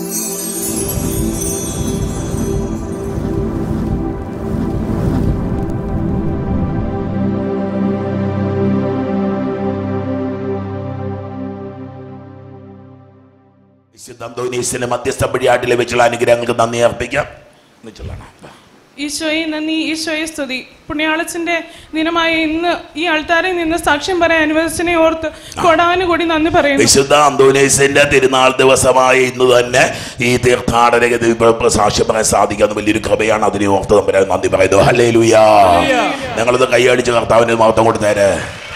വിശുദ്ധ അന്തോനീസിന്റെ മധ്യസ്ഥ വഴിയായിട്ട് ലഭിച്ചുള്ള അനുഗ്രഹങ്ങൾക്ക് നന്ദി അർപ്പിക്കാം എന്ന് ചൊല്ലണം. ഈശോയെ നന്ദി ഈശോയെ സ്തുതി പുണ്യാളച്ചന്റെ ദിനമായ ഇന്ന് ഈ ആൾത്താരിൽ നിന്ന് സാക്ഷ്യം പറയാൻ അനുവദിച്ചതിനെ ഓർത്ത് കൊടാനുകൂടി നന്ദി പറയുന്നു വിശുദ്ധ അന്തോനീസിന്റെ തിരുനാൾ ദിവസമായ ഇന്ന് തന്നെ ഈ തീർത്ഥാടന ഗതി ഇപ്പൊ സാക്ഷ്യം പറയാൻ സാധിക്കാവുന്ന വലിയൊരു കൃപയാണ് അതിനെ ഓർത്ത് തമ്പരാൻ നന്ദി പറയുന്നു ഹല്ലേ ലുയാ നിങ്ങളിത് കൈയടിച്ച് കർത്താവിന് മഹത്വം കൊടുത്തേരെ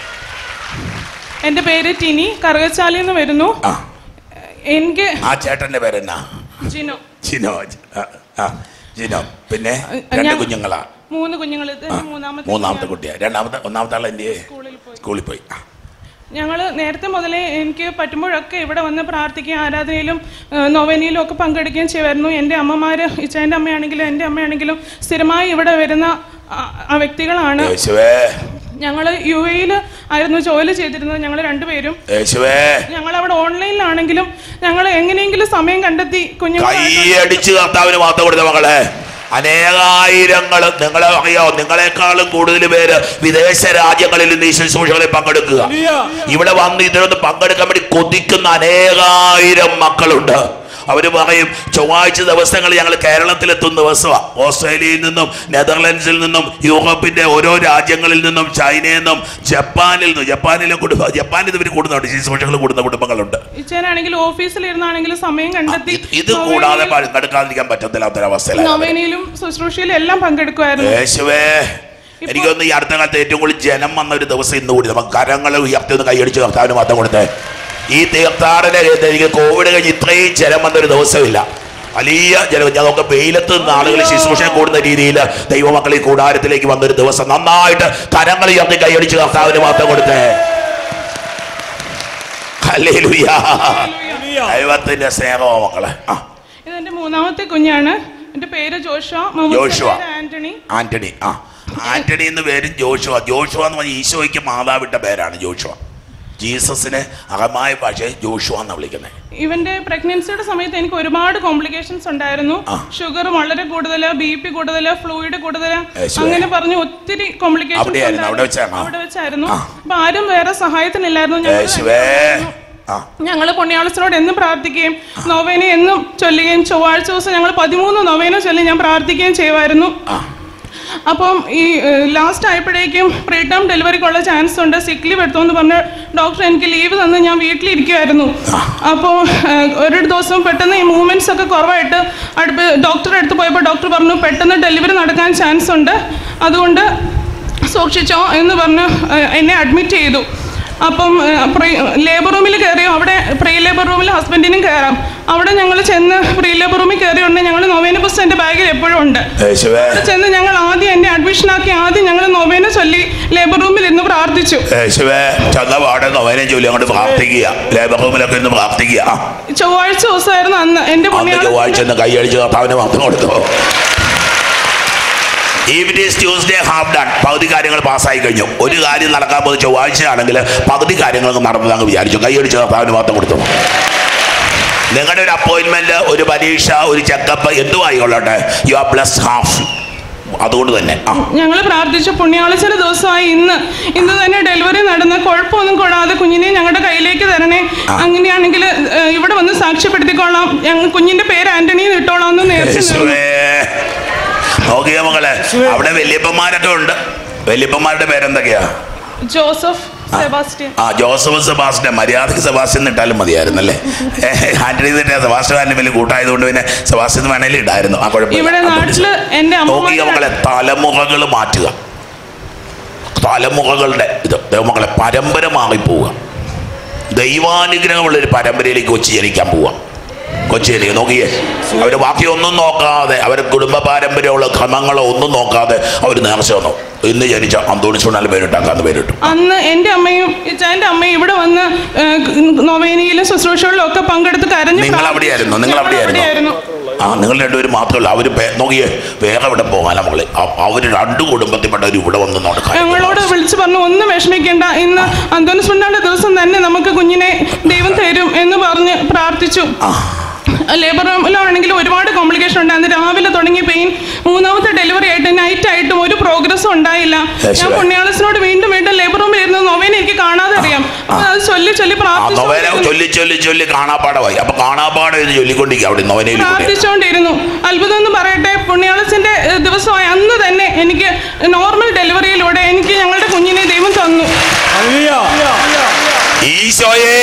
എന്റെ പേര് ടിനി കറുകച്ചാലിൽ നിന്ന് വരുന്നു ആ എനിക്ക് ആ ചേട്ടന്റെ പേരെന്നാ ജിനോ ജിനോ ആ, ആ ജിനോ പിന്നെ രണ്ട് ഞാൻ- കുഞ്ഞുങ്ങളാ മൂന്ന് കുഞ്ഞുങ്ങൾ ഇത് എന്റെ മൂന്നാമത്തെ മൂന്നാമത്തെ കുട്ടിയാ രണ്ടാമത്തെ ഒന്നാമത്തെ ആൾ എന്ത് സ്കൂളിൽ പോയി സ്കൂളിൽ പോയി ആ. ഞങ്ങൾ നേരത്തെ മുതലേ എനിക്ക് പറ്റുമ്പോഴൊക്കെ ഇവിടെ വന്ന് പ്രാർത്ഥിക്കുകയും ആരാധനയിലും ഏഹ്, നൊവേനയിലും ഒക്കെ പങ്കെടുക്കുകയും ചെയ്യുമായിരുന്നു എൻ്റെ അമ്മമാർ ഇച്ചാൻ്റെ അമ്മയാണെങ്കിലും എൻ്റെ അമ്മയാണെങ്കിലും സ്ഥിരമായി ഇവിടെ വരുന്ന ആ- ആ വ്യക്തികളാണ് യേശുവേ ഞങ്ങൾ യു എയിൽ ആയിരുന്നു ജോലി ചെയ്തിരുന്നത് ഞങ്ങൾ രണ്ടുപേരും യേശുവേ ഞങ്ങൾ അവിടെ ഓൺലൈനിലാണെങ്കിലും ഞങ്ങൾ എങ്ങനെയെങ്കിലും സമയം കണ്ടെത്തി കുഞ്ഞുങ്ങൾ കൈയടിച്ച് കർത്താവിന് മാത്രം കൊടുത്ത മകളെ അനേകായിരങ്ങൾ നിങ്ങളെ അറിയോ നിങ്ങളെക്കാളും കൂടുതൽ പേര് വിദേശ രാജ്യങ്ങളിൽ നിന്ന് ഈ ശുശ്രൂഷകളിൽ പങ്കെടുക്കുക ഇവിടെ വന്ന് ഇതിനൊന്ന് പങ്കെടുക്കാൻ വേണ്ടി കൊതിക്കുന്ന അനേകായിരം മക്കളുണ്ട് അവർ പറയും ചൊവ്വാഴ്ച ദിവസങ്ങളിൽ ഞങ്ങൾ കേരളത്തിലെത്തുന്ന ദിവസമാണ് ഓസ്ട്രേലിയയിൽ നിന്നും നെതർലൻഡ്സിൽ നിന്നും യൂറോപ്പിന്റെ ഓരോ രാജ്യങ്ങളിൽ നിന്നും ചൈനയിൽ നിന്നും ജപ്പാനിൽ നിന്നും ജപ്പാനിലെ കുടുംബം ജപ്പാനിൽ ഇവർ കൂടുന്നുണ്ട് ശുശ്രൂഷകൾ കൂടുന്ന കുടുംബങ്ങളുണ്ട് ഇച്ചാനാണെങ്കിലും ഓഫീസിലിരുന്നാണെങ്കിലും സമയം കണ്ടെത്തി ഇത് ഇത് കൂടാതെ പങ്കെടുക്കാതിരിക്കാൻ പറ്റത്തില്ലാത്തൊരവസ്ഥയിലാണ് നൊവേനയിലും ശുശ്രൂഷയിലും എല്ലാം പങ്കെടുക്കുമായിരുന്നു യേശുവേ എനിക്കൊന്ന് ഈ അടുത്ത കാലത്ത് ഏറ്റവും കൂടുതൽ ജനം വന്ന ഒരു ദിവസം ഇന്ന് കൂടി നമുക്ക് കരങ്ങൾ ഉയർത്തി ഒന്ന് കൈയടിച്ച് കർത്താവിന് മാത്രം കൊടുത്തേ ഈ തീർത്ഥാടന കേന്ദ്രം എനിക്ക് കോവിഡ് കഴിഞ്ഞ് ഇത്രയും ജനം വന്ന ഒരു ദിവസമില്ല വലിയ ജനം ഞങ്ങൾക്ക് വെയിലത്ത് നിന്ന് ആളുകൾ ശുശ്രൂഷ കൂടുന്ന രീതിയിൽ ദൈവമക്കൾ ഈ കൂടാരത്തിലേക്ക് വന്നൊരു ദിവസം നന്നായിട്ട് കരങ്ങൾ ഉയർത്തി കൈയടിച്ച് കർത്താവിന് മാത്രം കൊടുത്തേ ഹല്ലേലൂയാ. ദൈവത്തിന്റെ സ്നേഹമോ മക്കളെ ആ ഇതെന്റെ മൂന്നാമത്തെ കുഞ്ഞാണ് എന്റെ പേര് ജോഷുവ മമ്മൂട്ടിയുടെ ജോഷുവ. പേര് ആന്റണി ആന്റണി ആ ആന്റണി എന്ന് പേരും ജോഷുവ ജോഷുവ എന്ന് പറഞ്ഞാൽ ഈശോയ്ക്ക് മാതാവിട്ട പേരാണ് ജോഷുവ ജീസസിനെ അകമായ ഭാഷയിൽ ജോഷുവ എന്ന് വിളിക്കുന്നത് ഇവന്റെ പ്രഗ്നൻസിയുടെ സമയത്ത് എനിക്ക് ഒരുപാട് കോംപ്ലിക്കേഷൻസ് ഉണ്ടായിരുന്നു ആ. ഷുഗർ വളരെ കൂടുതല് ബി പി കൂടുതല് ഫ്ലൂയിഡ് കൂടുതല് യേശുവേ. അങ്ങനെ പറഞ്ഞു ഒത്തിരി കോംപ്ലിക്കേഷൻസ് അവിടെയായിരുന്നു, അവിടെ വെച്ചാണോ? അവിടെ വെച്ചായിരുന്നു ആ. അപ്പൊ ആരും വേറെ സഹായത്തിനില്ലായിരുന്നു ഞങ്ങൾ യേശുവേ ആ ഞങ്ങൾ പുണ്യാളച്ചനോട് എന്നും പ്രാർത്ഥിക്കുകയും നൊവേന എന്നും ചൊല്ലുകയും ചൊവ്വാഴ്ച ദിവസം ഞങ്ങൾ പതിമൂന്ന് നൊവേന ചൊല്ലി ഞാൻ പ്രാർത്ഥിക്കുകയും ചെയ്യുമായിരുന്നു ആ അപ്പം ഈ ലാസ്റ്റ് ആയപ്പോഴേക്കും പ്രീ ടേം ഡെലിവറിക്കുള്ള ചാൻസ് ഉണ്ട് സിക്ക് ലീവ് എടുത്തോന്ന് പറഞ്ഞ് ഡോക്ടർ എനിക്ക് ലീവ് തന്ന് ഞാൻ വീട്ടിലിരിക്കുമായിരുന്നു അപ്പോൾ ഒരു ദിവസം പെട്ടെന്ന് ഈ മൂവ്മെൻറ്റ്സ് ഒക്കെ കുറവായിട്ട് അടുപ്പ് ഡോക്ടറെ അടുത്ത് പോയപ്പോൾ ഡോക്ടർ പറഞ്ഞു പെട്ടെന്ന് ഡെലിവറി നടക്കാൻ ചാൻസ് ഉണ്ട് അതുകൊണ്ട് സൂക്ഷിച്ചോ എന്ന് പറഞ്ഞ് ഏഹ്, എന്നെ അഡ്മിറ്റ് ചെയ്തു അപ്പം ലേബർ റൂമിൽ കയറി അവിടെ പ്രീ ലേബർ റൂമിൽ ഹസ്ബൻഡിനും കയറാം അവിടെ ഞങ്ങൾ ചെന്ന് പ്രീ ലേബർ റൂമിൽ കയറിയുണ്ട് ഞങ്ങൾ നൊവേന പുസ്തകം എൻ്റെ ബാഗിൽ എപ്പോഴും ഉണ്ട് യേശുവേ അവിടെ ചെന്ന് ഞങ്ങൾ ആദ്യം എന്നെ അഡ്മിഷൻ ആക്കി ആദ്യം ഞങ്ങൾ നൊവേന ചൊല്ലി ലേബർ റൂമിൽ ഇന്ന് പ്രാർത്ഥിച്ചു യേശുവേ ചെന്ന പാടെ നവനെ ജോലി അങ്ങോട്ട് പ്രാർത്ഥിക്കുക ലേബർ റൂമിലൊക്കെ ഇന്ന് പ്രാർത്ഥിക്കുക ആ ചൊവ്വാഴ്ച ദിവസമായിരുന്നു അന്ന് എൻ്റെ അന്ന് പുണ്യാള ചൊവ്വാഴ്ച ഒന്ന് കൈയടിച്ച് കർത്താവിന് മാത്രം കൊടുത്തു If it is Tuesday half done പകുതി കാര്യങ്ങൾ പാസ്സായി കഴിഞ്ഞു ഒരു കാര്യം നടക്കാൻ പോകുന്ന ചൊവ്വാഴ്ച ആണെങ്കിൽ പകുതി കാര്യങ്ങളൊക്കെ നടന്നതങ്ങ് വിചാരിച്ചു കൈയടിച്ച് കർത്താവിന് മാത്രം കൊടുത്തു നിങ്ങളുടെ ഒരു അപ്പോയിന്റ്മെന്റ് ഒരു പരീക്ഷ ഒരു ചെക്കപ്പ് എന്തും ആയിക്കൊള്ളട്ടെ യു ആർ പ്ലസ് ഹാഫ് അതുകൊണ്ട് തന്നെ ആ ഞങ്ങൾ പ്രാർത്ഥിച്ചു പുണ്യാളച്ചയുടെ ദിവസമായി ഇന്ന് ഇന്ന് തന്നെ ഡെലിവറി നടന്ന് കുഴപ്പമൊന്നും കൂടാതെ കുഞ്ഞിനെ ഞങ്ങളുടെ കയ്യിലേക്ക് തരണേ അങ്ങനെയാണെങ്കിൽ ഏഹ്, ഇവിടെ വന്ന് സാക്ഷ്യപ്പെടുത്തിക്കൊള്ളാം ഞങ്ങൾ കുഞ്ഞിന്റെ പേര് ആന്റണി എന്ന് ഇട്ടോളാം എന്ന് നേർച്ച നേർന്നു. യേശുവേ. നോക്കിയേ മകളെ അവിടെ വല്യപ്പന്മാരൊക്കെ ഉണ്ട് വല്യപ്പന്മാരുടെ പേരെന്തൊക്കെയാ ജോസഫ് സെബാസ്റ്റ്യൻ ആ ജോസഫ് സെബാസ്റ്റ്യൻ മര്യാദക്ക് സെബാസ്റ്റ്യൻ ഇട്ടാലും മതിയായിരുന്നല്ലേ ആന്റണി ഇട്ട സെബാസ്റ്റ്യൻ വലിയ കൂട്ടായതുകൊണ്ട് പിന്നെ സെബാസ്റ്റ്യൻ വേണേലും ഇടായിരുന്നു ആ ഇവിടെ കുഴപ്പമില്ല നാട്ടില് എന്റെ നോക്കിയ അമ്മ മകളെ തലമുറകൾ മാറ്റുക തലമുറകളുടെ ഇത് മകളെ പരമ്പര മാറിപ്പോവുക ദൈവാനുഗ്രഹമുള്ള ഒരു പരമ്പരയിലേക്ക് കൊച്ചി ജനിക്കാൻ പോവുക കൊച്ചി ജനിക്കുക നോക്കിയേ അവർ ബാക്കിയൊന്നും നോക്കാതെ അവരുടെ കുടുംബ പാരമ്പര്യമുള്ള ക്രമങ്ങളോ ഒന്നും നോക്കാതെ അവർ നേർച്ച വന്നു ഇന്ന് ജനിച്ച അന്തോണിച്ചുണ്ടാൽ പേരിട്ടാക്കാന്ന് പേരിട്ടു അന്ന് എൻ്റെ അമ്മയും ഇച്ചാൻ്റെ അമ്മയും ഇവിടെ വന്ന് നൊവേനയിലും ശുശ്രൂഷകളിലും ഒക്കെ പങ്കെടുത്ത് കരഞ്ഞ് നിങ്ങൾ പ്രാർത്ഥിച്ചു. അവിടെയായിരുന്നു നിങ്ങൾ ഞങ്ങൾ അവിടെയായിരുന്നു ആ നിങ്ങൾ രണ്ടുപേരും മാത്രമല്ല അവർ നോക്കിയേ വേറെ ഇവിടെ പോകാൻ മകളെ അവർ രണ്ട് കുടുംബത്തിൽപ്പെട്ടവർ ഇവിടെ വന്ന് നടക്കാൻ ഞങ്ങളോട് വിളിച്ചു പറഞ്ഞു ഒന്നും വിഷമിക്കേണ്ട ഇന്ന് അന്തോണിസ് പുണ്ണാന്റെ ദിവസം തന്നെ നമുക്ക് കുഞ്ഞിനെ ദൈവം തരും എന്ന് പറഞ്ഞ് പ്രാർത്ഥിച്ചു ലേബർ റൂമിലാണെങ്കിൽ ഒരുപാട് കോംപ്ലിക്കേഷൻ ഉണ്ടായിരുന്നു രാവിലെ തുടങ്ങിയ പെയിൻ മൂന്നാമത്തെ ഡെലിവറി ആയിട്ട് നൈറ്റ് ആയിട്ടും ഒരു പ്രോഗ്രസ്സും ഉണ്ടായില്ല Yes, ഞാൻ ma'am. പുണ്യാളസിനോട് വീണ്ടും വീണ്ടും ലേബർ റൂമിൽ ഇരുന്ന് നൊവേന എനിക്ക് കാണാതെ അറിയാം അപ്പൊ അത് ചൊല്ലി ചൊല്ലി ആ നൊവേന പ്രാർത്ഥിച്ചു ചൊല്ലി ചൊല്ലി ചൊല്ലി കാണാപ്പാടമായി അപ്പൊ കാണാപ്പാടം ഇത് ചൊല്ലിക്കൊണ്ടിരിക്കുക അവിടെ നൊവേനയിൽ കൂടി പ്രാർത്ഥിച്ചുകൊണ്ടിരുന്നു അത്ഭുതം എന്ന് പറയട്ടെ പുണ്യാളസിന്റെ ഏഹ്, ദിവസമായ അന്ന് തന്നെ എനിക്ക് നോർമൽ ഡെലിവറിയിലൂടെ എനിക്ക് ഞങ്ങളുടെ കുഞ്ഞിനെ ദൈവം തന്നു ഈശോയേ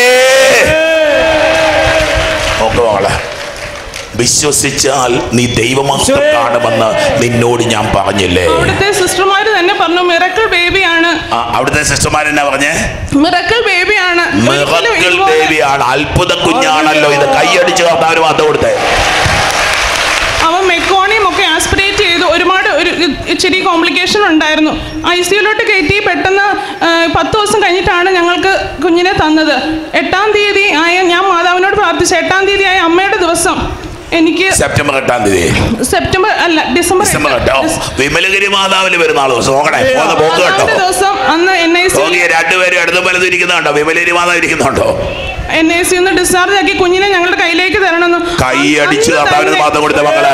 നോക്ക് മകളെ വിശ്വസിച്ചാൽ നീ ദൈവമഹത്വം കാണുമെന്ന് നിന്നോട് ഞാൻ പറഞ്ഞില്ലേ അവിടുത്തെ സിസ്റ്റർമാര് തന്നെ പറഞ്ഞു മിറക്കിൾ ബേബിയാണ് ആ, അവിടുത്തെ സിസ്റ്റർമാരെന്നാ പറഞ്ഞേ മിറക്കിൾ ബേബിയാണ് ഒരിക്കലും മിറക്കിൾ ഇതുപോലെ- ബേബിയാണ് അത്ഭുത കുഞ്ഞാണല്ലോ ഇത് കൈയടിച്ച് കർത്താവിന് മതം കൊടുത്തേ അവൻ മെക്കോണിയും ഒക്കെ ആസ്പിറേറ്റ് ചെയ്തു ഒരുപാട് ഒരു ഇ- ഇച്ചിരി കോംപ്ലിക്കേഷൻ ഉണ്ടായിരുന്നു ഐ സിയുലോട്ട് കയറ്റി പെട്ടെന്ന് ആ, പത്ത് ദിവസം കഴിഞ്ഞിട്ടാണ് ഞങ്ങൾക്ക് കുഞ്ഞിനെ തന്നത് എട്ടാം തീയതി ആയ ഞാൻ മാതാവിനോട് പ്രാർത്ഥിച്ചു എട്ടാം തീയതി ആയ അമ്മയുടെ ദിവസം എനിക്ക് സെപ്റ്റംബർ എട്ടാം തീയതി സെപ്റ്റംബർ അല്ല ഡിസംബർ ഡിസംബർ എട്ട്. എട്ടോ വിമലഗിരി മാതാവിന് വരുന്ന ആൾ ദിവസം നോക്കണേ പോന്ന പോക്ക് കേട്ടോ മാതാവിന്റെ ദിവസം അന്ന് എൻ ഐ സി നോക്കിയ രണ്ടുപേരും ഇടതും വലതും ഇരിക്കുന്നുണ്ടോ വിമലഗിരി മാതാവ് ഇരിക്കുന്നുണ്ടോ എൻ ഐ സി ഒന്ന് ഡിസ്ചാർജ് ആക്കി കുഞ്ഞിനെ ഞങ്ങളുടെ കയ്യിലേക്ക് തരണമെന്ന് കൈ അടിച്ച് അന്ന് കർത്താവിന് തന്നെ- മതം കൊടുത്ത മക്കളെ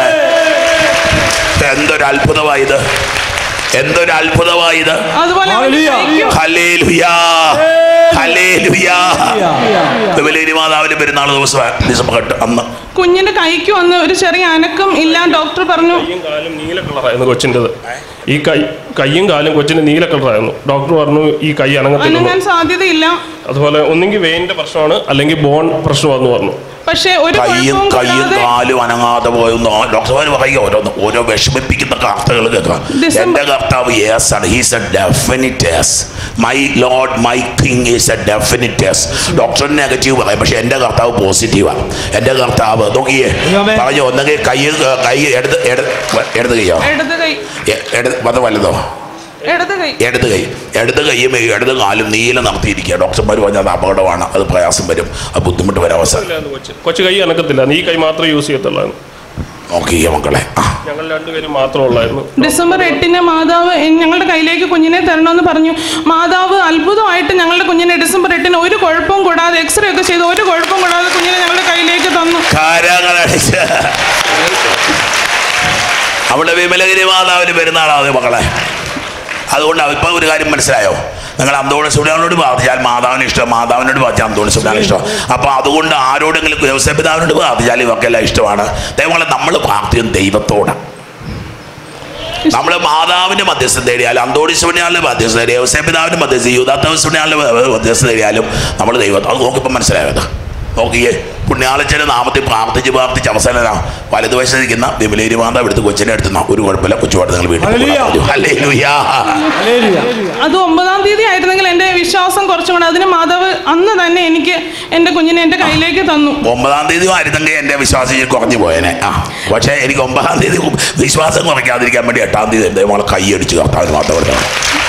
എന്തൊരു അത്ഭുതമായത് എന്തൊരു അത്ഭുതമായത് അതുപോലെ അവന്റെ കൈക്കും ഹല്ലേലൂയാ ഹല്ലേലൂയാ വിമലഗിരി മാതാവിന്റെ പെരുന്നാൾ ദിവസം ഡിസംബർ എട്ട് അന്ന് കുഞ്ഞിന്റെ കൈക്ക് വന്ന് ഒരു ചെറിയ അനക്കം ഇല്ല ഡോക്ടർ പറഞ്ഞു കൈയും കാലും നീല കളറായിരുന്നു കൊച്ചിൻ്റെത് ഈ കൈ കൈയും കാലും കൊച്ചിന് നീല കളറായിരുന്നു ഡോക്ടർ പറഞ്ഞു ഈ കൈ അനങ്ങത്തില്ലെന്ന് അനങ്ങാൻ സാധ്യതയില്ല അതുപോലെ ഒന്നെങ്കിൽ വെയിൻ്റെ പ്രശ്നമാണ് അല്ലെങ്കിൽ ബോൺ പ്രശ്നമാണെന്ന് പറഞ്ഞു പക്ഷെ ഒരു കയ്യും കുഴപ്പവും കയ്യും കൂടാതെ കാലും അനങ്ങാതെ പോയെന്ന് ഡോക്ടർമാർ പറയുക ഓരോന്ന് ഓരോ വിഷമിപ്പിക്കുന്ന വാർത്തകൾ കേൾക്കാം December- എന്റെ കർത്താവ് യെസ് ആണ് he's a definite yes my lord my king is a definite yes doctor negative പറയും പക്ഷെ എന്റെ കർത്താവ് പോസിറ്റീവാണ് എന്റെ കർത്താവ് നോക്കിയേ ആമേൻ. പറഞ്ഞു ഒന്നെങ്കിൽ കൈ കൈ എടുത്ത് എടുത്ത് എടുത്ത് കയ്യോ ഇടത് കൈ എ- എടുത്ത് വന്ന് വലുതോ ഇടത് കൈ ഇടത് കൈ ഇടത് കൈയും ഇടത് കാലും നീല നടത്തിയിരിക്കുക ഡോക്ടർമാർ പറഞ്ഞാൽ അത് അപകടമാണ് അത് പ്രയാസം വരും അത് ബുദ്ധിമുട്ട് വരാൻ അവസരം ഇല്ലായിരുന്നു കൊച്ച് കൊച്ചു കൈ അനക്കത്തില്ല ഈ കൈ മാത്രമേ യൂസ് ചെയ്യത്തുള്ളായിരുന്നു നോക്കിയ മക്കളെ ആ ഞങ്ങൾ രണ്ടുപേരും മാത്രമേ ഉള്ളായിരുന്നു ഡിസംബർ എട്ടിന് മാതാവ് എൻ- ഞങ്ങളുടെ കയ്യിലേക്ക് കുഞ്ഞിനെ തരണമെന്ന് പറഞ്ഞു മാതാവ് അത്ഭുതമായിട്ട് ഞങ്ങളുടെ കുഞ്ഞിനെ ഡിസംബർ എട്ടിന് ഒരു കുഴപ്പവും കൂടാതെ എക്സ്റേ ഒക്കെ ചെയ്ത് ഒരു കുഴപ്പവും കൂടാതെ കുഞ്ഞിനെ ഞങ്ങളുടെ കയ്യിലേക്ക് തന്നു കരങ്ങളടിച്ച് അവിടെ വിമലഗിരി മാതാവിന് പെരുന്നാളാണ് മക്കളെ അതുകൊണ്ട് ഇപ്പം ഒരു കാര്യം മനസ്സിലായോ നിങ്ങൾ അന്തോണി സുഡാനോട് പ്രാർത്ഥിച്ചാൽ മാതാവിന് ഇഷ്ടം മാതാവിനോട് പ്രാർത്ഥിച്ചാൽ അന്തോണി സുഡാൻ ഇഷ്ടം അപ്പോൾ അതുകൊണ്ട് ആരോടെങ്കിലും വ്യവസായപിതാവിനോട് പ്രാർത്ഥിച്ചാൽ ഇവക്കെല്ലാം ഇഷ്ടമാണ് ദൈവങ്ങളെ നമ്മൾ പ്രാർത്ഥിക്കും ദൈവത്തോടാണ് നമ്മൾ മാതാവിന്റെ മധ്യസ്ഥം തേടിയാലും അന്തോണി സുഡാനിലെ മധ്യസ്ഥം തേടി വ്യവസായപിതാവിന്റെ മധ്യസ്ഥ യുദ്ധാത്ത സുഡാനിലെ മധ്യസ്ഥം തേടിയാലും നമ്മൾ ദൈവത്തെ അത് നോക്കിയപ്പോൾ മനസ്സിലായത് നോക്കിയേ പുണ്യാളച്ചൻ്റെ നാമത്തിൽ പ്രാർത്ഥിച്ച് പ്രാർത്ഥിച്ച് അവസാനം വലതുവശത്തിരിക്കുന്ന വിമലേരി മാതാവ് എടുത്ത് കൊച്ചിനെ എടുത്തുന്ന ഒരു കുഴപ്പമില്ല കൊച്ചുപാട് നിങ്ങൾ വീട്ടിൽ ഹല്ലേലൂയ. കൊണ്ടുപോകാൻ പറ്റും. ഹല്ലേലൂയ. ഹല്ലേലൂയ. അത് ഒമ്പതാം തീയതി ആയിരുന്നെങ്കിൽ എൻ്റെ വിശ്വാസം കുറച്ചും കൂടെ അതിന് മാതാവ് അന്ന് തന്നെ എനിക്ക് എൻ്റെ കുഞ്ഞിനെ എൻ്റെ കയ്യിലേക്ക് തന്നു ഒമ്പതാം തീയതി ആയിരുന്നെങ്കിൽ എൻ്റെ വിശ്വാസം ഇച്ചിരി കുറഞ്ഞു പോയേനെ ആ പക്ഷേ എനിക്ക് ഒമ്പതാം തീയതി വിശ്വാസം കുറയ്ക്കാതിരിക്കാൻ വേണ്ടി എട്ടാം തീയതി എൻ്റെ മോളെ കൈയടിച്ച് കർത്താവിന് മാത്രം കൊടുക്കണം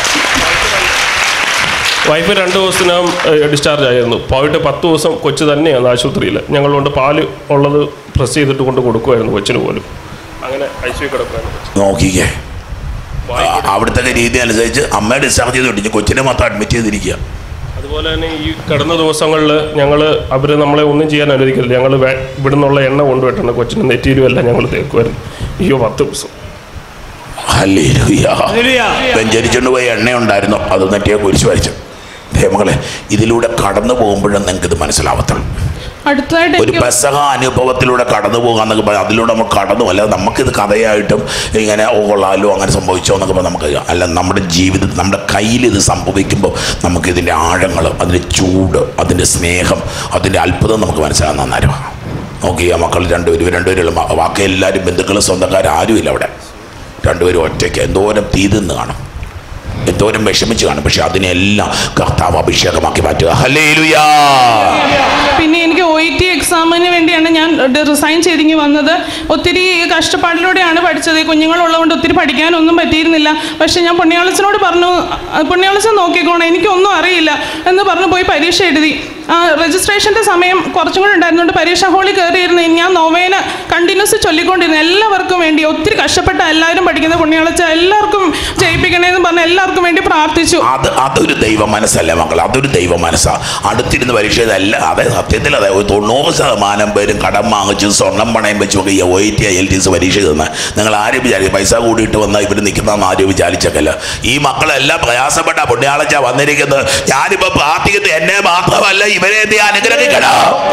വൈഫ് രണ്ട് ദിവസത്തിനകം ഡിസ്ചാർജ് ആയിരുന്നു പോയിട്ട് പത്ത് ദിവസം കൊച്ചു തന്നെയാണ് ആശുപത്രിയിൽ ഞങ്ങളുകൊണ്ട് പാല് ഉള്ളത് പ്രസ് ചെയ്തിട്ട് കൊണ്ട് കൊടുക്കുമായിരുന്നു കൊച്ചിന് പോലും അങ്ങനെ ഐ സി കിടക്കുമായിരുന്നു കൊച്ച്. നോക്കിക്കേ ആ, അവിടുത്തെ രീതി അനുസരിച്ച് അമ്മയെ ഡിസ്ചാർജ് ചെയ്ത് വിട്ടിച്ച് കൊച്ചിനെ മാത്രം അഡ്മിറ്റ് ചെയ്തിരിക്കുക അതുപോലെ തന്നെ ഈ കിടന്ന ദിവസങ്ങളിൽ ഞങ്ങൾ അവർ നമ്മളെ ഒന്നും ചെയ്യാൻ അനുവദിക്കില്ല ഞങ്ങൾ ഇവിടുന്നുള്ള എണ്ണ കൊണ്ടുപോയിട്ടുണ്ട് കൊച്ചിന് നെറ്റിയിലും എല്ലാം ഞങ്ങൾ തേക്കുമായിരുന്നു അയ്യോ പത്ത് ദിവസം ഹല്ലേലൂയ ഹല്ലേലൂയ. വെഞ്ചരിച്ചുകൊണ്ട് പോയ എണ്ണ ഉണ്ടായിരുന്നു അത് നെറ്റിയെ കുരിശ് വരച്ചു ദൈവങ്ങളെ ഇതിലൂടെ കടന്നു പോകുമ്പോഴും നിങ്ങൾക്ക് ഇത് മനസ്സിലാവത്തുള്ളൂ അടുത്തതായിട്ട് ഒരു എനിക്ക് പെസഹ അനുഭവത്തിലൂടെ കടന്നു പോകാന്നൊക്കെ പറയാം അതിലൂടെ നമ്മൾ കടന്നു അല്ലാതെ നമുക്കിത് കഥയായിട്ടും ഇങ്ങനെ ഓ കൊള്ളാലോ അങ്ങനെ സംഭവിച്ചോ എന്നൊക്കെ പറഞ്ഞാൽ നമുക്ക് അല്ല നമ്മുടെ ജീവിതത്തിൽ നമ്മുടെ കയ്യിൽ ഇത് സംഭവിക്കുമ്പോൾ നമുക്കിതിൻ്റെ ആഴങ്ങൾ അതിൻ്റെ ചൂട് അതിൻ്റെ സ്നേഹം അതിൻ്റെ അത്ഭുതം നമുക്ക് മനസ്സിലാകുന്ന നേരമാണ് നോക്കിയ മക്കൾ രണ്ടുപേരും ഇവർ രണ്ടുപേരും ബാക്കി എല്ലാവരും ബന്ധുക്കളും സ്വന്തക്കാരും ആരുമില്ല അവിടെ രണ്ടുപേരും ഒറ്റയ്ക്ക് എന്തോരം തീതിന്ന് കാണും എന്തോരം വിഷമിച്ച് കാണും പക്ഷെ അതിനെല്ലാം കർത്താവ് അഭിഷേകമാക്കി മാറ്റുക ഹല്ലേലൂയാ പിന്നെ എനിക്ക് ഒ ഇ ടി എക്സാമിന് വേണ്ടിയാണ് ഞാൻ റിസൈൻ ചെയ്തിങ്ങി വന്നത് ഒത്തിരി കഷ്ടപ്പാടിലൂടെയാണ് പഠിച്ചത് കുഞ്ഞുങ്ങളുള്ളതുകൊണ്ട് ഒത്തിരി പഠിക്കാനൊന്നും പറ്റിയിരുന്നില്ല പക്ഷെ ഞാൻ പുണ്യാളച്ചനോട് പറഞ്ഞു പുണ്യാളച്ചൻ നോക്കിക്കോണം എനിക്കൊന്നും അറിയില്ല എന്ന് പറഞ്ഞു പോയി പരീക്ഷ എഴുതി ആ രജിസ്ട്രേഷൻ്റെ സമയം കുറച്ചും കൂടെ ഉണ്ടായിരുന്നുകൊണ്ട് പരീക്ഷ ഹാളിൽ കയറിയിരുന്ന് ഞാൻ നൊവേന കണ്ടിന്യൂസ് ചൊല്ലിക്കൊണ്ടിരുന്നു എല്ലാവർക്കും വേണ്ടി ഒത്തിരി കഷ്ടപ്പെട്ട എല്ലാവരും പഠിക്കുന്ന പുണ്യാളച്ച എല്ലാവർക്കും ജയിപ്പിക്കണേന്ന് പറഞ്ഞ് എല്ലാവർക്കും വേണ്ടി പ്രാർത്ഥിച്ചു അത് അതൊരു ദൈവ മനസ്സല്ല മക്കൾ അതൊരു ദൈവ മനസ്സാ അടുത്തിരുന്ന് പരീക്ഷ ഇതല്ല അതെ സത്യത്തിൽ അതെ ഒരു തൊണ്ണൂറ് ശതമാനം പേരും കടം വാങ്ങിച്ചും സ്വർണം പണയം വെച്ചും ഒക്കെ O T L T S പരീക്ഷ തന്ന നിങ്ങൾ ആരും വിചാരിക്കും പൈസ കൂടിയിട്ട് വന്നാൽ ഇവർ നിൽക്കുന്നതെന്ന് ആരും വിചാരിച്ചേക്കല്ല ഈ മക്കളെല്ലാം പ്രയാസപ്പെട്ട പുണ്യാളച്ച വന്നിരിക്കുന്നത് ഞാനിപ്പോ പ്രാർത്ഥിക്കുന്നത് എന്നെ മാത്രമല്ല ഇവരെ നീ അനുഗ്രഹിക്കണം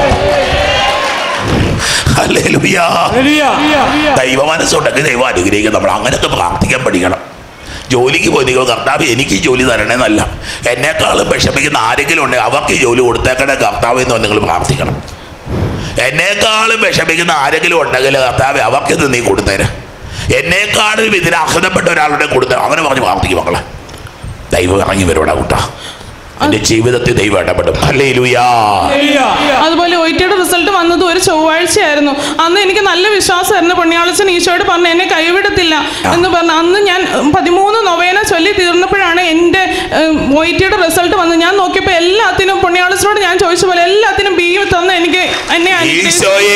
ഹല്ലേലൂയാ. ദൈവ മനസ്സുണ്ടെങ്കിൽ ദൈവം അനുഗ്രഹിക്കും നമ്മൾ അങ്ങനെയൊക്കെ പ്രാർത്ഥിക്കാൻ പഠിക്കണം ജോലിക്ക് പോയി നിങ്ങൾ കർത്താവ് എനിക്ക് ഈ ജോലി തരണേന്നല്ല എന്നെക്കാളും വിഷമിക്കുന്ന ആരെങ്കിലും ഉണ്ടെങ്കിൽ അവർക്ക് ഈ ജോലി കൊടുത്തേക്കണേ കർത്താവ് എന്ന് നിങ്ങൾ പ്രാർത്ഥിക്കണം എന്നെക്കാളും വിഷമിക്കുന്ന ആരെങ്കിലും ഉണ്ടെങ്കിൽ കർത്താവ് അവർക്ക് ഇത് നീ കൊടുത്തേര് എന്നെക്കാളും ഇതിന് അർഹതപ്പെട്ട ഒരാളുടെ കൊടുത്തേ അങ്ങനെ പറഞ്ഞ് പ്രാർത്ഥിക്കും മക്കളെ ദൈവം ഇറങ്ങി വരോടാ കൂട്ടാ എൻ്റെ ജീവിതത്തിൽ ദൈവം ഇടപെടും അല്ലേ ലുയാ അതുപോലെ ഒ ടിയുടെ റിസൾട്ട് വന്നത് ഒരു ചൊവ്വാഴ്ചയായിരുന്നു അന്ന് എനിക്ക് നല്ല വിശ്വാസമായിരുന്നു പുണ്യാളച്ചൻ ഈശോയോട് പറഞ്ഞു എന്നെ കൈവിടത്തില്ല എന്ന് പറഞ്ഞു അന്ന് ഞാൻ പതിമൂന്ന് നൊവേന ചൊല്ലി തീർന്നപ്പോഴാണ് എൻ്റെ ഒ ടിയുടെ റിസൾട്ട് വന്നത് ഞാൻ നോക്കിയപ്പോൾ എല്ലാത്തിനും പുണ്യാളച്ചനോട് ഞാൻ ചോദിച്ച പോലെ എല്ലാത്തിനും ബി തന്ന് എനിക്ക് എന്നെ അനുഗ്രഹിച്ചു ഈശോയേ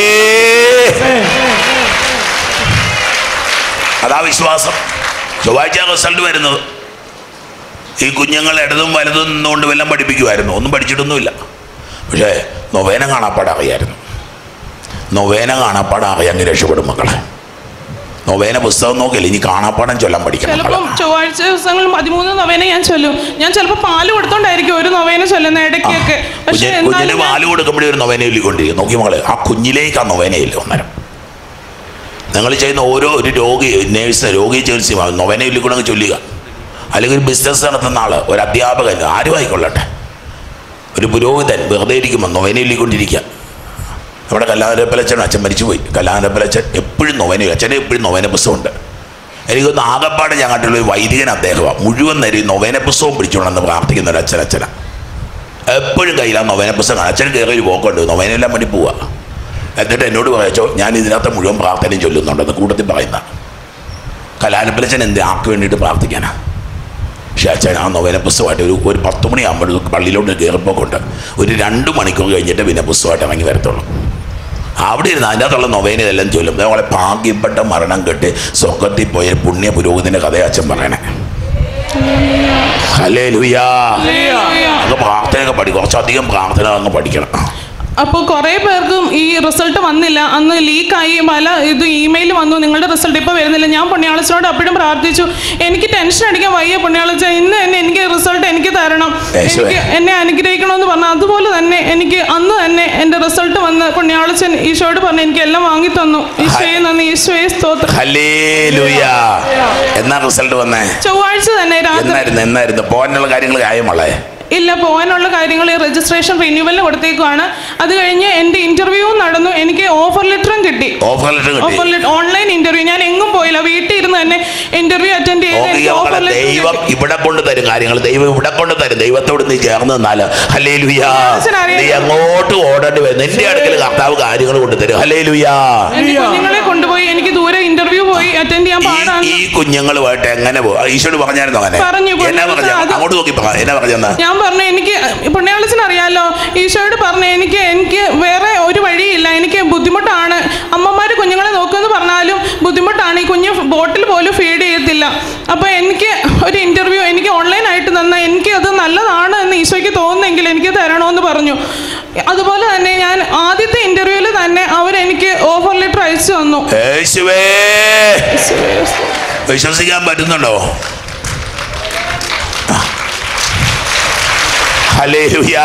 അതാ വിശ്വാസം ചൊവ്വാഴ്ച റിസൾട്ട് വരുന്നത് ഈ കുഞ്ഞുങ്ങൾ ഇടതും വലതും നിന്നുകൊണ്ട് വല്ലതും പഠിപ്പിക്കുമായിരുന്നു ഒന്നും പഠിച്ചിട്ടൊന്നുമില്ല പക്ഷേ നൊവേന കാണാപ്പാട് അറിയായിരുന്നു നൊവേന കാണാപ്പാട് അറിയാമെങ്കിൽ രക്ഷപ്പെടും മക്കളെ നൊവേന പുസ്തകം നോക്കില്ല ഇനി കാണാപ്പാടം ചൊല്ലാൻ പഠിക്കണം മക്കളെ ചിലപ്പം ചൊവ്വാഴ്ച ദിവസങ്ങളിൽ പതിമൂന്ന് നൊവേന ഞാൻ ചൊല്ലും ഞാൻ ചിലപ്പോൾ പാല് കൊടുത്തോണ്ടായിരിക്കും ഒരു നൊവേന ചൊല്ലുന്ന ഇടയ്ക്കൊക്കെ പക്ഷെ കുഞ്ഞ് കുഞ്ഞിന് എന്നാലും പാല് കൊടുക്കുമ്പോഴേ ഒരു നൊവേന ചൊല്ലിക്കൊണ്ടിരിക്കും നോക്കി മകളെ ആ കുഞ്ഞിലേക്ക് ആ നൊവേനയില്ല ഒന്നരം നിങ്ങൾ ചെയ്യുന്ന ഓരോ ഒരു രോഗി നേഴ്സ് രോഗി ചികിത്സ നൊവേന ചൊല്ലിക്കൂടെ ചൊല്ലുക അല്ലെങ്കിൽ ഒരു ബിസിനസ് നടത്തുന്ന ആൾ ഒരു അധ്യാപകൻ ആരും ആയിക്കൊള്ളട്ടെ ഒരു പുരോഹിതൻ വെറുതെ ഇരിക്കുമ്പോൾ നൊവേന ചൊല്ലിക്കൊണ്ടിരിക്കുക നമ്മുടെ കല്ലാനരപ്പലച്ചൻ അച്ഛൻ മരിച്ചുപോയി കല്ലാനരപ്പലച്ചൻ എപ്പോഴും നൊവേന അച്ഛനെ എപ്പോഴും നൊവേന പുസ്തകമുണ്ട് എനിക്കൊന്ന് ആകപ്പാട് ഞാൻ കണ്ടുള്ള ഒരു വൈദികൻ അദ്ദേഹമാണ് മുഴുവൻ നേരം ഈ നൊവേന പുസ്തകം പിടിച്ചുകൊണ്ടെന്ന് പ്രാർത്ഥിക്കുന്ന ഒരു അച്ഛൻ അച്ഛനാണ് എപ്പോഴും കയ്യിൽ ആ നൊവേന പുസ്തകം അച്ഛൻ കയറി ഒരു പോക്കുണ്ട് നൊവേനെല്ലാം വേണ്ടി പോവുക എന്നിട്ട് എന്നോട് പറയച്ചോ ഞാൻ ഇതിനകത്ത് മുഴുവൻ പ്രാർത്ഥനയും ചൊല്ലുന്നുണ്ടെന്ന് കൂട്ടത്തിൽ പറയുന്ന കലാലപ്പലച്ചൻ എന്ത് ആർക്ക് വേണ്ടിയിട്ട് പ്രാർത്ഥിക്കാനാ പക്ഷേ അച്ഛൻ ആ നൊവേന പുസ്തകമായിട്ട് ഒരു ഒരു പത്ത് മണിയാകുമ്പോൾ പള്ളിയിലോട്ട് കയറിപ്പോക്കുണ്ട് ഒരു രണ്ട് മണിക്കൂർ കഴിഞ്ഞിട്ട് പിന്നെ പുസ്തകമായിട്ട് ഇറങ്ങി വരത്തുള്ളൂ അവിടെ ഇരുന്ന് അതിൻ്റെ അകത്തുള്ള നൊവേന ഇതെല്ലാം ചൊല്ലും നമ്മളെ ഭാഗ്യപ്പെട്ട മരണം കെട്ടി സ്വർഗത്തിൽ പോയ പുണ്യ പുരോഹിതൻ്റെ കഥ അച്ഛൻ പറയണേ ഹലേ ലുയാ അങ്ങ് പ്രാർത്ഥനയൊക്കെ പഠിക്കും കുറച്ചധികം പ്രാർത്ഥന അങ്ങ് പഠിക്കണം അപ്പോൾ കുറേ പേർക്കും ഈ റിസൾട്ട് വന്നില്ല അന്ന് ലീക്കായി പല ഇത് ഇമെയിൽ വന്നു നിങ്ങളുടെ റിസൾട്ട് ഇപ്പോൾ വരുന്നില്ല ഞാൻ പുണ്യാളച്ചനോട് അപ്പോഴും പ്രാർത്ഥിച്ചു എനിക്ക് ടെൻഷൻ അടിക്കാൻ വയ്യ പുണ്യാളച്ച ഇന്ന് തന്നെ എനിക്ക് റിസൾട്ട് എനിക്ക് തരണം യേശുവേ. എനിക്ക് എന്നെ അനുഗ്രഹിക്കണമെന്ന് പറഞ്ഞു അതുപോലെ തന്നെ എനിക്ക് അന്ന് തന്നെ എൻ്റെ റിസൾട്ട് വന്ന് പുണ്യാളച്ചൻ ഈശോയോട് പറഞ്ഞു എനിക്ക് എല്ലാം വാങ്ങി തന്നു ഈശോയെ നന്ദി ഈശോയെ സ്തോത്രം ഹലേ ലുയാ എന്നാ റിസൾട്ട് വന്നേ ചൊവ്വാഴ്ച തന്നെ രാത്രി എന്നായിരുന്നു എന്നായിരുന്നു പോകാനുള്ള കാര്യങ്ങൾ കാര്യമല്ലേ ഇല്ല പോകാനുള്ള കാര്യങ്ങൾ രജിസ്ട്രേഷൻ റിന്യൂവലിന് കൊടുത്തേക്കുവാണ് അത് കഴിഞ്ഞ് എൻ്റെ ഇന്റർവ്യൂ നടന്നു എനിക്ക് ഓഫർ ലെറ്ററും കിട്ടി ഓഫർ ലെറ്റർ കിട്ടി ഓഫർ ലെറ്റർ ഓൺലൈൻ ഇന്റർവ്യൂ ഞാൻ എങ്ങും പോയില്ല വീട്ടിൽ ഇരുന്ന് തന്നെ ഇന്റർവ്യൂ അറ്റൻഡ് ചെയ്ത് നോക്കിയ എനിക്ക് ഓഫർ മക്കളെ ലെറ്റർ ദൈവം ഇവിടെ കൊണ്ട് തരും കാര്യങ്ങൾ ദൈവം ഇവിടെ കൊണ്ട് തരും ദൈവത്തോട് നീ ചേർന്ന് നിന്നാല് ഹലേ ലുയാ മനസ്സിലറിയാം. നീ അങ്ങോട്ട് ഓടേണ്ടി വരും നിന്റെ അടുക്കൽ കർത്താവ് കാര്യങ്ങൾ കൊണ്ട് തരും ഹലേ ലുയാ എന്റെ കുഞ്ഞുങ്ങളെ കൊണ്ടുപോയി എനിക്ക് ദൂരെ ഇന്റർവ്യൂ പോയി അറ്റൻഡ് ചെയ്യാൻ പാടാണ് ഈ കുഞ്ഞുങ്ങളുമായിട്ട് എങ്ങനെ പോകും ഈശോട് പറഞ്ഞായിരുന്നു അങ്ങനെ പറഞ്ഞു, എന്നാ പറഞ്ഞു. പറഞ്ഞ അത് അങ്ങോട്ട് നോക്കി പറ എന്നാ പറഞ്ഞെന്നാ ഞാൻ പറഞ്ഞു എനിക്ക് പുണ്യാളച്ചൻ അറിയാലോ ഈശോയോട് പറഞ്ഞു എനിക്ക് എനിക്ക് വേറെ ഒരു വഴിയില്ല എനിക്ക് ബുദ്ധിമുട്ടാണ് അമ്മമാർ കുഞ്ഞുങ്ങളെ നോക്കുമെന്ന് പറഞ്ഞാലും ബുദ്ധിമുട്ടാണ് ഈ കുഞ്ഞ് ബോട്ടിൽ പോലും ഫീഡ് ചെയ്യത്തില്ല അപ്പോൾ എനിക്ക് ഒരു ഇൻ്റർവ്യൂ എനിക്ക് ഓൺലൈനായിട്ട് തന്ന എനിക്ക് അത് നല്ലതാണ് എന്ന് ഈശോയ്ക്ക് തോന്നുന്നെങ്കിൽ എനിക്ക് തരണമെന്ന് പറഞ്ഞു അതുപോലെ തന്നെ ഞാൻ ആദ്യത്തെ ഇൻ്റർവ്യൂവിൽ തന്നെ അവരെനിക്ക് ഓഫർ ലെറ്റർ അയച്ചു തന്നു യേശുവേ വിശ്വസിക്കാൻ പറ്റുന്നുണ്ടോ ഹല്ലേലൂയാ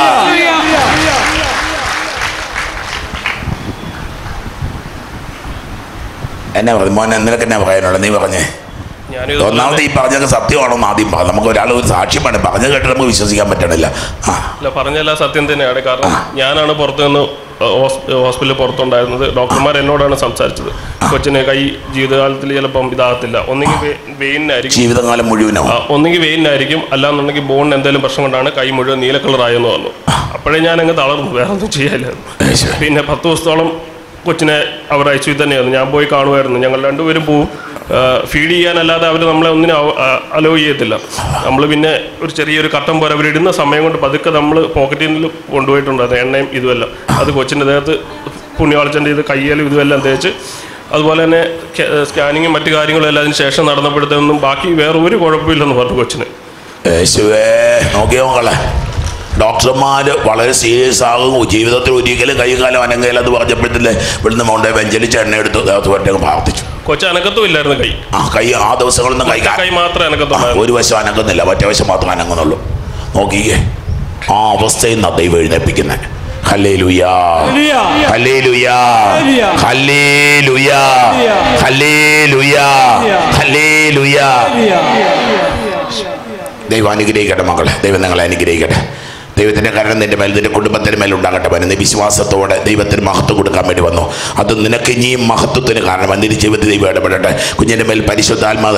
എന്നാ പറഞ്ഞു മോനെ നിനക്ക് എന്നാ പറയാനുള്ളത് നീ പറഞ്ഞേ ഞാനിത് ഒന്നാമത് ഈ പറഞ്ഞൊക്കെ സത്യമാണെന്ന് ആദ്യം പറഞ്ഞു നമുക്ക് ഒരാൾ ഒരു സാക്ഷ്യം വേണം പറഞ്ഞു കേട്ട് നമുക്ക് വിശ്വസിക്കാൻ പറ്റണില്ല ആ അല്ല പറഞ്ഞല്ല സത്യം തന്നെയാണ് കാരണം ഞാനാണ് പുറത്തു നിന്ന് ഹോസ്പിറ്റലിൽ പുറത്തുണ്ടായിരുന്നത് ഡോക്ടർമാർ എന്നോടാണ് സംസാരിച്ചത് കൊച്ചിന് കൈ ജീവിതകാലത്തിൽ ചിലപ്പം ഇതാകത്തില്ല ഒന്നെങ്കിൽ വെയിനായിരിക്കും ജീവിതകാലം മുഴുവനോ ഒന്നെങ്കിൽ വെയിനായിരിക്കും അല്ലാന്നുണ്ടെങ്കിൽ ബോണിന് എന്തെങ്കിലും പ്രശ്നം കൊണ്ടാണ് കൈ മുഴുവൻ നീല കളറായെന്ന് പറഞ്ഞു അപ്പോഴേ ഞാൻ അങ്ങ് തളർന്നു വേറെ ഒന്നും ചെയ്യാനില്ലായിരുന്നു യേശുവേ. പിന്നെ പത്ത് ദിവസത്തോളം കൊച്ചിനെ അവർ ഐ സി തന്നെയായിരുന്നു ഞാൻ പോയി കാണുമായിരുന്നു ഞങ്ങൾ രണ്ടുപേരും പോവും ഫീഡ് ചെയ്യാനല്ലാതെ അവർ നമ്മളെ ഒന്നിനും അലോ ചെയ്യത്തില്ല നമ്മൾ പിന്നെ ഒരു ചെറിയൊരു കട്ടം പോലെ അവർ ഇടുന്ന സമയം കൊണ്ട് പതുക്കെ നമ്മൾ പോക്കറ്റിൽ നിന്ന് കൊണ്ടുപോയിട്ടുണ്ട് അത് എണ്ണയും ഇതുമെല്ലാം അത് കൊച്ചിൻ്റെ ദേഹത്ത് പുണ്യവാളിച്ചൻ്റെ ഇത് കയ്യിലും ഇതുമെല്ലാം തേച്ച് അതുപോലെ തന്നെ സ്കാനിങ്ങും മറ്റു കാര്യങ്ങളും എല്ലാം അതിന് ശേഷം നടന്നപ്പോഴത്തേനും ബാക്കി വേറെ ഒരു കുഴപ്പമില്ലെന്ന് പറഞ്ഞു കൊച്ചിന് യേശുവേ നോക്കിയോ മക്കളെ ഡോക്ടർമാർ വളരെ സീരിയസ് ആകും ജീവിതത്തിൽ ഒരിക്കലും കൈകാലം അനങ്ങയില്ല എന്ന് പറഞ്ഞപ്പോഴത്തേക്ക് ഇവിടുന്ന് മോണ്ടെ വെഞ്ചലിച്ച് എണ്ണ എടുത്ത് ദേഹത്ത് പറ്റി പ്രാർത്ഥിച്ചു കൊച്ചു അനക്കത്തും ഇല്ലായിരുന്നു കൈ ആ കൈ ആ ദിവസങ്ങളൊന്നും കൈ കൈ മാത്രമേ ആ, അനക്കത്തുള്ളായിരുന്നു ഒരു വശം അനങ്ങുന്നില്ല മറ്റേ വശം മാത്രമേ അനങ്ങുന്നുള്ളൂ നോക്കിയേ ആ അവസ്ഥയിൽ നിന്നാ ദൈവം എഴുന്നേപ്പിക്കുന്നത് ഹല്ലേ ലുയാ ഹല്ലേ ലുയാ ഹല്ലേ ലുയാ ഹല്ലേ ലുയാ ഹല്ലേ ലുയാ ദൈവം അനുഗ്രഹിക്കട്ടെ മക്കളെ ദൈവം നിങ്ങളെ അനുഗ്രഹിക്കട്ടെ ദൈവത്തിൻ്റെ കരണം നിന്റെ മേൽ നിന്റെ കുടുംബത്തിന് മേൽ ഉണ്ടാകട്ടെ വരുന്ന വിശ്വാസത്തോടെ ദൈവത്തിന് മഹത്വം കൊടുക്കാൻ വേണ്ടി വന്നു അത് നിനക്ക് ഇനിയും മഹത്വത്തിന് കാരണം നിന്റെ ജീവിതത്തിൽ ദൈവം ഇടപെടട്ടെ കുഞ്ഞിൻ്റെ മേൽ പരിശുദ്ധാത്മാ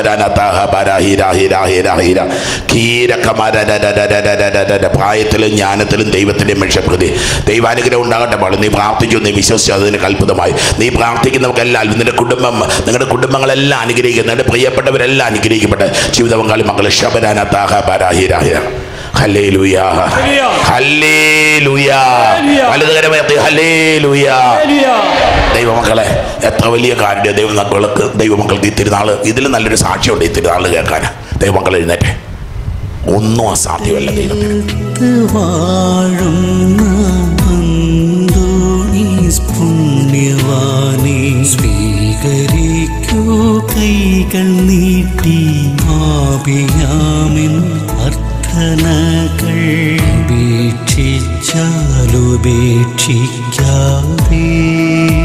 പ്രായത്തിലും ജ്ഞാനത്തിലും ദൈവത്തിൻ്റെ മനുഷ്യപ്രതി ദൈവാനുഗ്രഹം ഉണ്ടാകട്ടെ പാടും നീ പ്രാർത്ഥിച്ചു നീ വിശ്വസിച്ചു അതിന് കൽപ്പിതമായി നീ പ്രാർത്ഥിക്കുന്നവർക്കെല്ലാം നിന്റെ കുടുംബം നിങ്ങളുടെ കുടുംബങ്ങളെല്ലാം അനുഗ്രഹിക്കും നിന്റെ പ്രിയപ്പെട്ടവരെല്ലാം അനുഗ്രഹിക്കട്ടെ ജീവിത പങ്കാളി മക്കളെ ശബരാനാത്താഹ ബാരാഹിരാഹിര ഹല്ലേലൂയ ഹല്ലേലൂയ വലതുകരമേർത്തി ഹല്ലേലൂയ ദൈവമക്കളെ എത്ര വലിയ കാര്യം ദൈവം മക്കൾക്ക് ദൈവമക്കൾക്ക് ഈ തിരുനാൾ ഇതിൽ നല്ലൊരു സാക്ഷ്യമുണ്ട് ഈ തിരുനാൾ കേൾക്കാൻ ദൈവമക്കൾ എഴുന്നേറ്റ് ഒന്നും അസാധ്യമല്ല ദൈവത്തിന് വാഴുന്ന അന്തോണീസ് പുണ്യവാനെ സ്വീകരിക്കൂ കൈകൾ നീട്ടി ആപിയാമിൻ അർത്ഥനകൾ ഉപേക്ഷിച്ചാലുപേക്ഷിക്കാതെ